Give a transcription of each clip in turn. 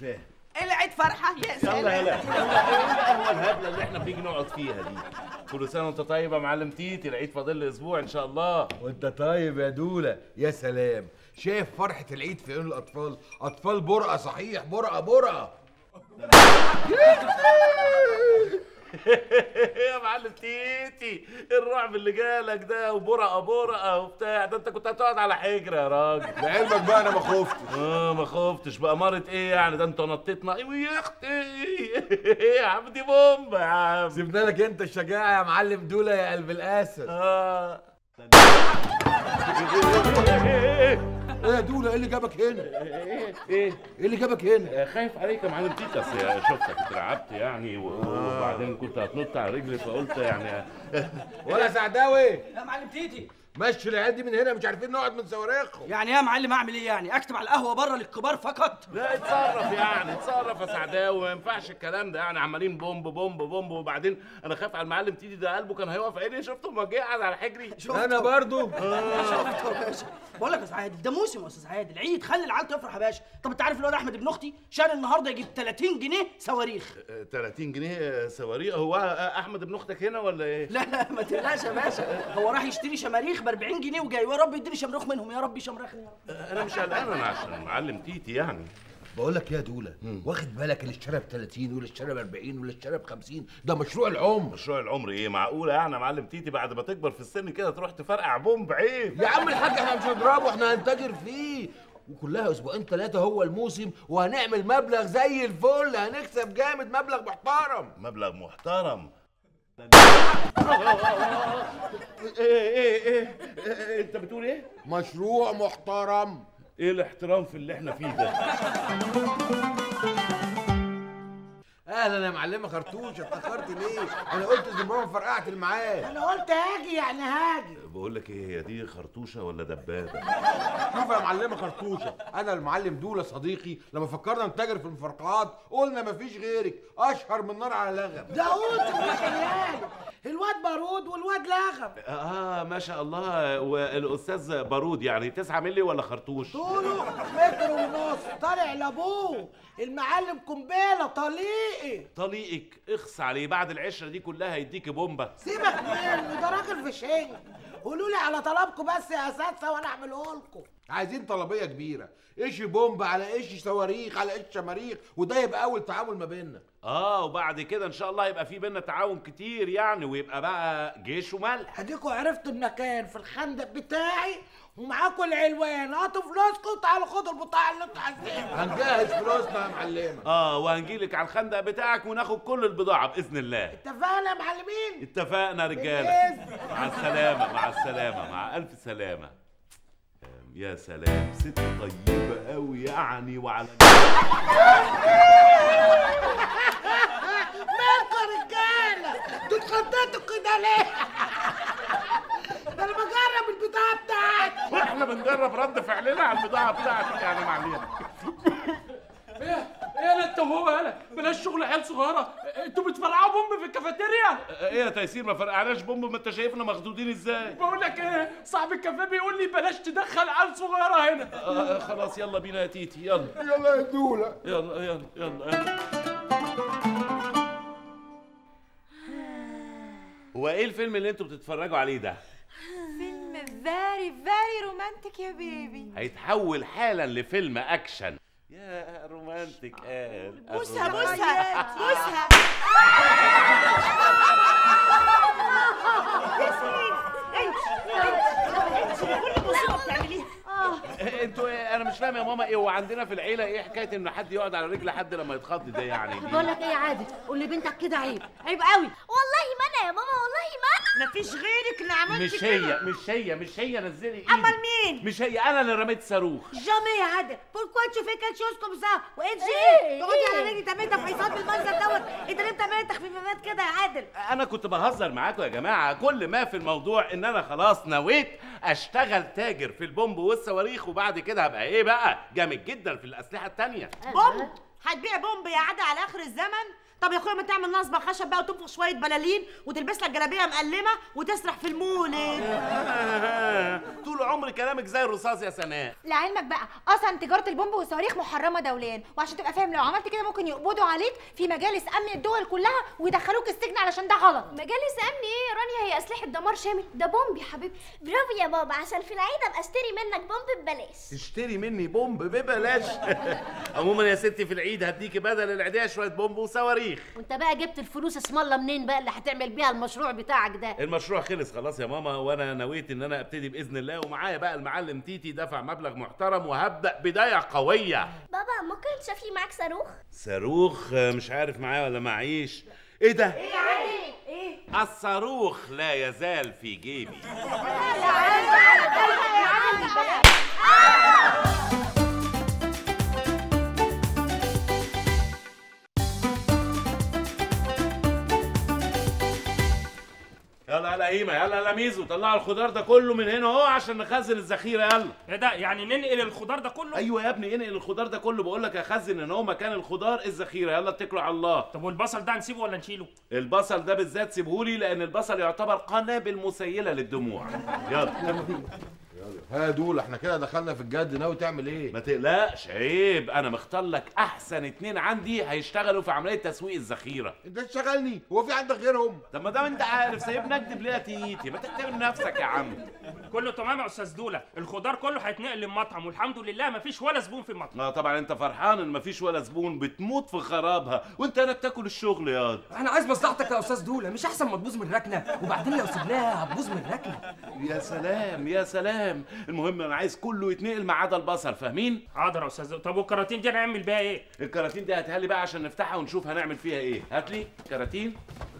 فاهم العيد فرحه يا يلا سلام يلا يلا ايه القهوه الهبله اللي احنا بنيجي نقعد فيها دي كل سنه وانت طيب يا معلم تيتي العيد فاضل لي اسبوع ان شاء الله وانت طيب يا دوله يا سلام شايف فرحه العيد في عيون الاطفال اطفال برقه صحيح برقه برقه يا معلم تيتي الرعب اللي جالك ده وبرقه برقه وبتاع ده انت كنت هتقعد على حجر يا راجل لعلمك بقى انا ما خفتش اه ما خفتش بأمارة ايه يعني ده انت نطيتنا ايوه يا اختي يا عم دي بومبا يا عم سيبنا لك انت الشجاعه يا معلم دوله يا قلب الاسد اه ايه يا دوله ايه اللي جابك هنا ايه ايه ايه اللي جابك هنا آه، خايف عليك يا معلم تيتا أصل يا- شفتك اترعبت يعني و- وبعدين كنت هتنط على رجلي فقلت يعني ولا سعداوي يا معلم تيتي مشي العيال دي من هنا مش عارفين نقعد من صواريخهم يعني يا معلم اعمل ايه يعني اكتب على القهوه بره للكبار فقط لا اتصرف يعني اتصرف يا سعداوي ما ينفعش الكلام ده يعني عمالين بومب بومب بومب وبعدين انا خايف على المعلم تيتي ده قلبه كان هيقف عيني شفته ما جه قاعد على حجري انا برضو شفته يا باشا بقول لك يا استاذ عادل ده موسم يا استاذ عادل عيد خلي العيال تفرح يا باشا طب انت عارف الواد احمد ابن اختي شان النهارده يجيب 30 جنيه صواريخ آه، 30 جنيه صواريخ هو آه، احمد ابن اختك هنا ولا ايه؟ لا لا ما تقلقش يا باشا هو راح يشتري شماريخ ب 40 جنيه وجاي ويا رب يديني شمروخ منهم يا رب يشمرخني يا رب آه، انا مش قلقان انا عشان المعلم تيتي يعني بقول لك يا دوله واخد بالك اللي اشترى ب 30 واللي اشترى ب 40 واللي اشترى ب 50 ده مشروع العمر مشروع العمر ايه معقوله يعني يا معلم تيتي بعد ما تكبر في السن كده تروح تفرقع بومب عيب يا عم الحاج احنا مش هنضربه احنا هنتاجر فيه وكلها اسبوعين ثلاثه هو الموسم وهنعمل مبلغ زي الفل هنكسب جامد مبلغ محترم مبلغ محترم ايه ايه ايه إيه، انت بتقول ايه؟ مشروع محترم ايه الاحترام في اللي احنا فيه ده؟ اهلا يا معلمه خرطوش اتاخرت ليه انا قلت زمران فرقعت الميعاد انا قلت هاجي يعني هاجي بقول لك ايه هي دي خرطوشه ولا دبابه؟ شوف يا معلمه خرطوشه انا المعلم دوله صديقي لما فكرنا نتاجر في المفرقعات قلنا مفيش غيرك اشهر من نار على لغم ده قلت خيالي الواد بارود والواد لغم اه ما شاء الله والاستاذ بارود يعني 9 مللي ولا خرطوش؟ طوله متر ونص طالع لابوه المعلم قنبله طليقي طليقك اخص عليه بعد العشره دي كلها يديك بومبه سيبك منه ده راجل في شنج قولوا لي على طلبكم بس يا اساتذه وانا اعمله لكم عايزين طلبيه كبيره ايش بومب على ايش صواريخ على ايش شماريخ وده يبقى اول تعامل ما بيننا اه وبعد كده ان شاء الله يبقى في بينا تعاون كتير يعني ويبقى بقى جيش وملح اديكوا عرفتوا المكان في الخندق بتاعي ومعاكم العلوان هاتوا فلوسكم وتعالوا خدوا البضاعه اللي انتوا عايزينها هنجهز فلوسنا يا معلمه اه وهنجيلك على الخندق بتاعك وناخد كل البضاعه باذن الله اتفقنا يا معلمين اتفقنا يا رجاله بالإذن. مع السلامه مع السلامه مع الف سلامه يا سلام ست طيبه قوي يعني وعلى مالكوا يا رجاله انتوا اتخضيتوا كده ليه ده انا بجرب البضاعه بتاعتي واحنا بنجرب رد فعلنا على البضاعه بتاعتك يعني معلش ايه ايه انا انت وهو يالا بلاش شغل عيال صغيره انتوا بتفرقعوا بومب في الكافيتيريا ايه يا تيسير ما فرقعناش بومب ما انت شايفنا مخدودين ازاي بقول لك ايه صاحب الكافيه بيقول لي بلاش تدخل عيال صغيره هنا آه خلاص يلا بينا يا تيتي يلا يلا يا دوله يلا يلا يلا, يلا. هو ايه الفيلم اللي انتوا بتتفرجوا عليه ده فيلم فيري فيري رومانتك يا بيبي هيتحول حالا لفيلم اكشن يا رومانتك قال بوسها بوسها بوسها كل مصيبه بتعمليها انتوا ايه انا مش فاهم يا ماما ايه هو عندنا في العيله ايه حكايه ان حد يقعد على رجل حد لما يتخض ده يعني دي بقول لك ايه يا عادل قول لبنتك كده عيب عيب قوي والله ما انا يا ماما والله ما انا مفيش غيرك اللي عملت مش هي مش هي مش هي نزلي ايدي امال مين مش هي انا اللي رميت صاروخ جامي يا عادل بوركوا تشوفي كل شوز كوم سا وايش إيه؟ ايه تقعدي على إيه؟ رجلي تعملي تفحيصات بالمنظر دوت انت ليه بتعملي تخفيفات كده يا عادل انا كنت بهزر معاكم يا جماعه كل ما في الموضوع ان انا خلاص نويت اشتغل تاجر في البومب والصواريخ وبعد كده هبقى ايه بقى جامد جدا في الاسلحه التانية بومب هتبيع بومب يا عادة على اخر الزمن طب يا اخويا ما تعمل نصبه خشب بقى وتنفخ شويه بلالين وتلبس لك جلابيه مقلمه وتسرح في المولد طول عمري كلامك زي الرصاص يا سناء لعلمك بقى اصلا تجاره البومب والصواريخ محرمه دوليا وعشان تبقى فاهم لو عملت كده ممكن يقبضوا عليك في مجالس امن الدول كلها ويدخلوك السجن علشان ده غلط مجالس امن ايه رانيا هي اسلحه دمار شامل ده بومب يا حبيبتي برافو يا بابا عشان في العيد ابقى اشتري منك بومب ببلاش تشتري مني بومب ببلاش عموما يا ستي في العيد هديكي بدل العيديه شويه بومب وصواريخ وانت بقى جبت الفلوس اسم الله منين بقى اللي هتعمل بيها المشروع بتاعك ده المشروع خلص خلاص يا ماما وانا نويت ان انا ابتدي باذن الله ومعايا بقى المعلم تيتي دفع مبلغ محترم وهبدا بدايه قويه بابا ممكن تشوف لي معاك صاروخ صاروخ آه، مش عارف معايا ولا معيش ايه ده ايه ايه الصاروخ لا يزال في جيبي يلا يلا هيما يلا يلا ميزو طلعوا الخضار ده كله من هنا اهو عشان نخزن الذخيره يلا ايه ده يعني ننقل الخضار ده كله ايوه يا ابني انقل الخضار ده كله بقول لك اخزن ان هو مكان الخضار الذخيره يلا اتكلوا على الله طب والبصل ده هنسيبه ولا نشيله البصل ده بالذات سيبهولي لان البصل يعتبر قنابل مسيله للدموع يلا ها دول احنا كده دخلنا في الجد ناوي تعمل ايه ما تقلقش عيب انا مختار لك احسن اتنين عندي هيشتغلوا في عمليه تسويق الذخيره انت تشغلني هو في عندك غيرهم طب ما دام انت عارف سايبني اكدب ليه يا تيتي ما تحترم نفسك يا عم كله تمام يا استاذ دوله الخضار كله هيتنقل للمطعم والحمد لله مفيش ولا زبون في المطعم اه طبعا انت فرحان ان مفيش ولا زبون بتموت في خرابها وانت هنا بتاكل الشغل ياض انا عايز مصلحتك يا استاذ دوله مش احسن ما تبوظ من ركنه وبعدين لو سبناها هتبوظ من ركنه يا سلام يا سلام المهم انا عايز كله يتنقل ما عدا البصل فاهمين حاضر يا استاذ طب والكراتين دي هنعمل بيها ايه الكراتين دي هاتها لي بقى عشان نفتحها ونشوف هنعمل فيها ايه هات لي كراتين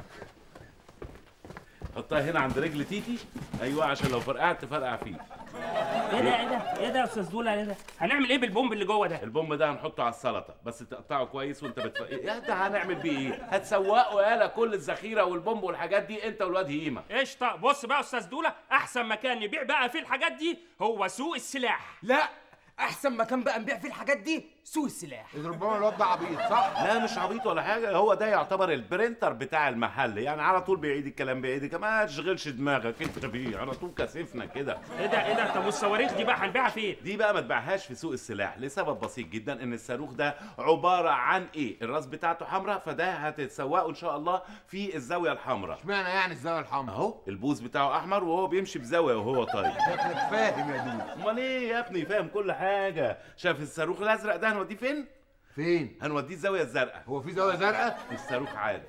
حطها هنا عند رجل تيتي ايوه عشان لو فرقعت تفرقع فيه ايه ده ايه ده ايه ده يا استاذ دوله ايه ده هنعمل ايه بالبومب اللي جوه ده البوم ده هنحطه على السلطه بس تقطعه كويس وانت بتف... يا ده هنعمل بيه ايه هتسوقوا يالا كل الذخيره والبومب والحاجات دي انت والواد هيما قشطه بص بقى يا استاذ دوله احسن مكان نبيع بقى فيه الحاجات دي هو سوق السلاح لا احسن مكان بقى نبيع فيه الحاجات دي سوق السلاح إذا ربما الواد ده عبيط صح لا مش عبيط ولا حاجه هو ده يعتبر البرينتر بتاع المحل يعني على طول بيعيد الكلام بيعيد الكلام ما تشغلش دماغك انت بيه على طول كاسفنا كده ايه ده ايه ده طب والصواريخ دي بقى هنبيعها فين دي بقى ما تبيعهاش في سوق السلاح لسبب بسيط جدا ان الصاروخ ده عباره عن ايه الراس بتاعته حمراء فده هتتسوقه ان شاء الله في الزاويه الحمراء اشمعنى يعني الزاويه الحمراء اهو البوز بتاعه احمر وهو بيمشي بزاويه وهو طاير شكلك فاهم يا دود امال ايه يا ابني فاهم كل حاجه شايف الصاروخ الازرق ده هنوديه فين فين هنوديه الزاويه الزرقاء هو في زاويه زرقاء الصاروخ عادي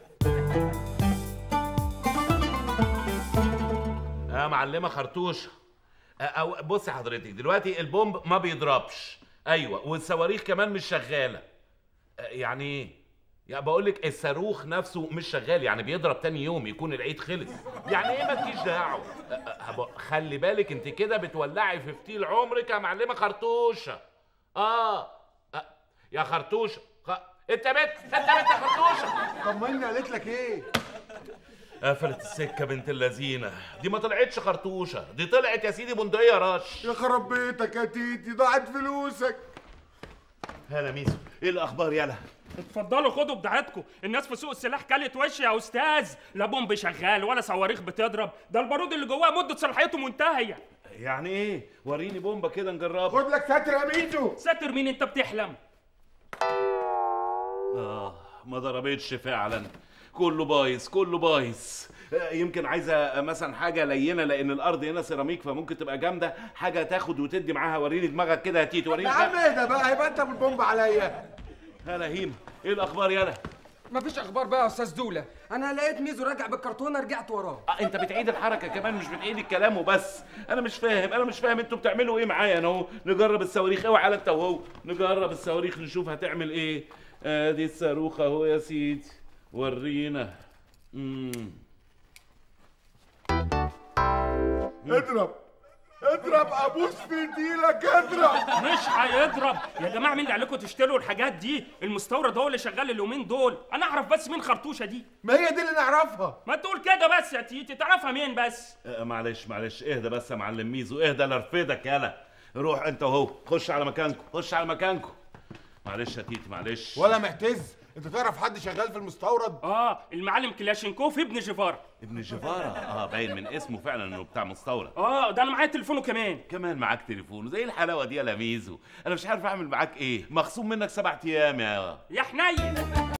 يا معلمه خرطوشه او بصي حضرتك دلوقتي البومب ما بيضربش ايوه والصواريخ كمان مش شغاله أه، يعني ايه يعني بقول لك الصاروخ نفسه مش شغال يعني بيضرب تاني يوم يكون العيد خلص يعني ايه مالكيش دعوه أه، أه، هب- خلي بالك انت كده بتولعي في فتيل عمرك يا معلمه خرطوشه اه أه، يا خرطوشه خ... انت بنت انت بنت يا خرطوشه طمني قالت لك ايه قفلت السكه بنت اللذينه دي ما طلعتش خرطوشه دي طلعت يا سيدي بندقيه رش يا خرب بيتك يا تيتي ضاعت فلوسك هلا ميسو ايه الاخبار يلا اتفضلوا خدوا بضاعتكم الناس في سوق السلاح كلت وش يا استاذ لا بومب شغال ولا صواريخ بتضرب ده البارود اللي جواه مده صلاحيته منتهيه يعني ايه وريني بومبه كده نجربها خد لك ساتر يا ميزو ساتر مين انت بتحلم اه ما ضربتش فعلا كله بايظ كله بايظ آه، يمكن عايزه مثلا حاجه لينه لان الارض هنا سيراميك فممكن تبقى جامده حاجه تاخد وتدي معاها وريني دماغك كده يا تيتو وريني يا عم دماغك. اهدى بقى هيبقى انت بالبومب عليا هلا هيم ايه الاخبار يلا مفيش اخبار بقى يا استاذ دوله انا لقيت ميزو راجع بالكرتونه رجعت وراه آه انت بتعيد الحركه كمان مش بتعيد الكلام وبس انا مش فاهم انا مش فاهم انتوا بتعملوا ايه معايا انا اهو نجرب الصواريخ اوعى على انت وهو نجرب الصواريخ نشوف هتعمل ايه ادي الصاروخ اهو يا سيدي ورينا امم اضرب اضرب ابوس في ديلك اضرب مش هيضرب يا جماعه مين اللي عليكم تشتروا الحاجات دي المستورد هو اللي شغال اليومين دول انا اعرف بس مين خرطوشه دي ما هي دي اللي نعرفها ما تقول كده بس يا تيتي تعرفها مين بس آه معلش معلش اهدى بس يا معلم ميزو اهدى لارفدك يلا روح انت وهو خش على مكانكم خش على مكانكم معلش يا تيتي معلش ولا محتز انت تعرف حد شغال في المستورد اه المعلم كلاشينكوف ابن جيفارا ابن جيفارا اه باين من اسمه فعلا انه بتاع مستورد اه ده انا معايا تليفونه كمان كمان معاك تليفون زي الحلاوه دي يا لميزو انا مش عارف اعمل معاك ايه مخصوم منك سبع ايام يا يا حنين